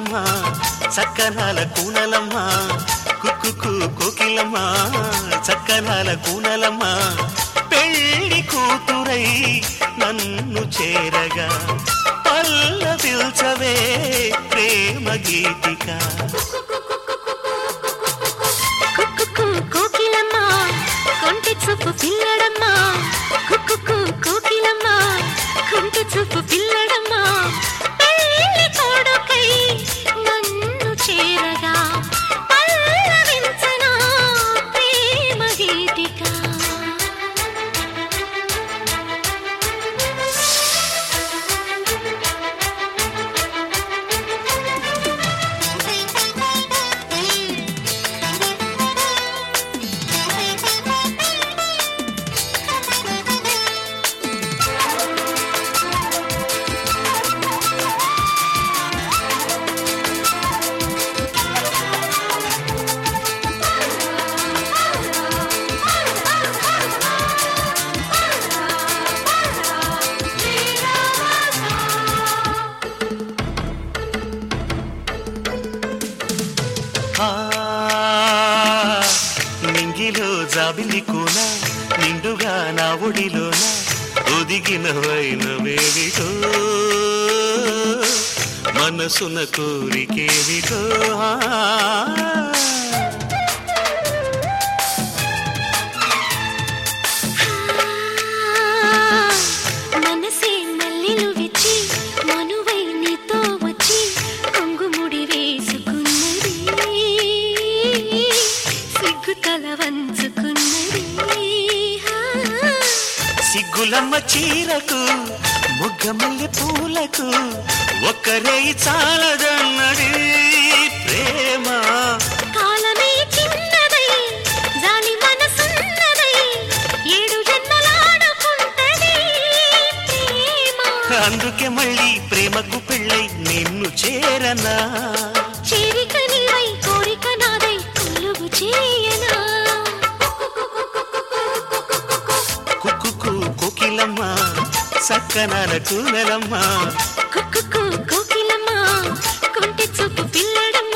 కోకిలమ్మ చక్కనాల కూనలమ్మ కుక్కు కోకిలమ్మ చక్కనాల కూనలమ్మ పెళ్లి కూతురై నన్ను చేరగా పల్లవిల్చవే ప్రేమ గీతిక కుక్కుకు కోకిలమ్మ కొంటి చూపు పిల్లడమ్మ కుక్కుకు కోకిలమ్మ కొంటి చూపు పిల్లడమ్మ పెళ్లి కొడుకై నన్ను చేరగా పల్లవించనా ప్రేమ గీతిక ఆ, నింగిలో జాబిలి కూన నిండుగా నా ఒడిలోన ఒదిగిన వైనవేవిటో మనసున కోరికేవిటో ఆ, మనసే మల్లెలు విచ్చి మనువై నీతో వచ్చి కొంగుముడి వేసుకున్నది సిగ్గు తల వంచుకున్నది సిగ్గులమ్మ చీరకు మొగ్గమల్లె పూలకు ఒక్కరే చాలదన్నది ప్రేమ కాలమే చిన్నదై జాలి మనసున్నదై ఏడు జన్మలాడుకుంటది ప్రేమ అందుకే మళ్ళీ ప్రేమకు పెళ్ళై నిన్ను చేరనా చేరిక నీవై కోరిక నాదై కొలువు చేయనా కుక్కు కోకిలమ్మ సక్కనాల కూనలమ్మ కుక్కుకు కోకిలమ్మ కొంటి చూపు పిల్లడమ్మ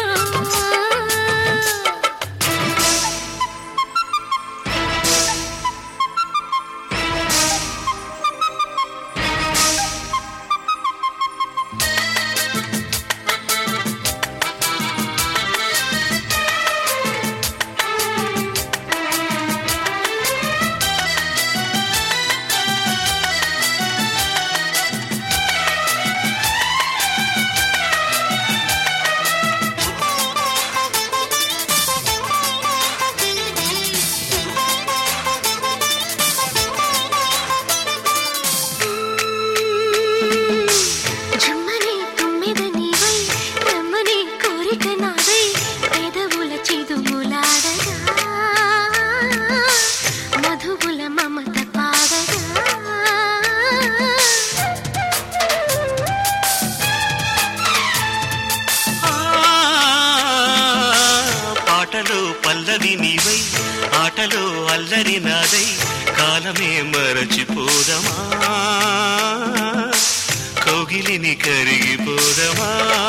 జమ్మని తుమ్మెద నీవై రమ్మని కోరిక నాదై పెదవుల చిదుములాడగా మధువుల మమత పాడగా ఆ, పాటలో పల్లవి నీవై ఆటలో అల్లరి నాదై కాలమే మరచిపోదమా కోగిలిని కరిగిపోదమా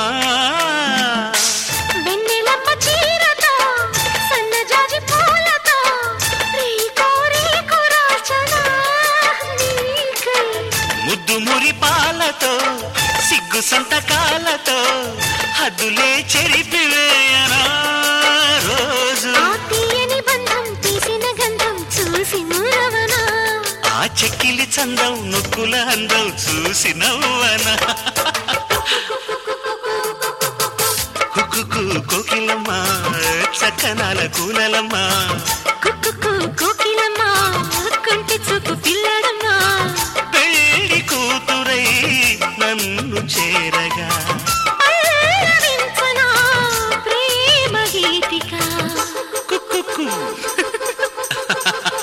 వెన్నెలమ్మ చీరతో సన్నజాజి పూలతో రీకో రీకో రాచనా నీకై ముద్దు మురి పాలతో సిగ్గు సంతకాలతో హద్దులే చెరిపివేయనా రోజు ఆ తీయని బంధం తీసిన గంధం చూసి మురవనా ఆ చెక్కిలి చందం నొక్కుల అందం చూసి నవ్వన కుక్కు కోకిలమ్మ చక్కనాల కూనలమ్మ కుక్కుకు కోకిలమ్మ కొంటి చూపు పిల్లడమ్మ పెళ్లి కూతురై నన్ను చేరగా పల్లవించనా ప్రేమ గీతిక కుక్కు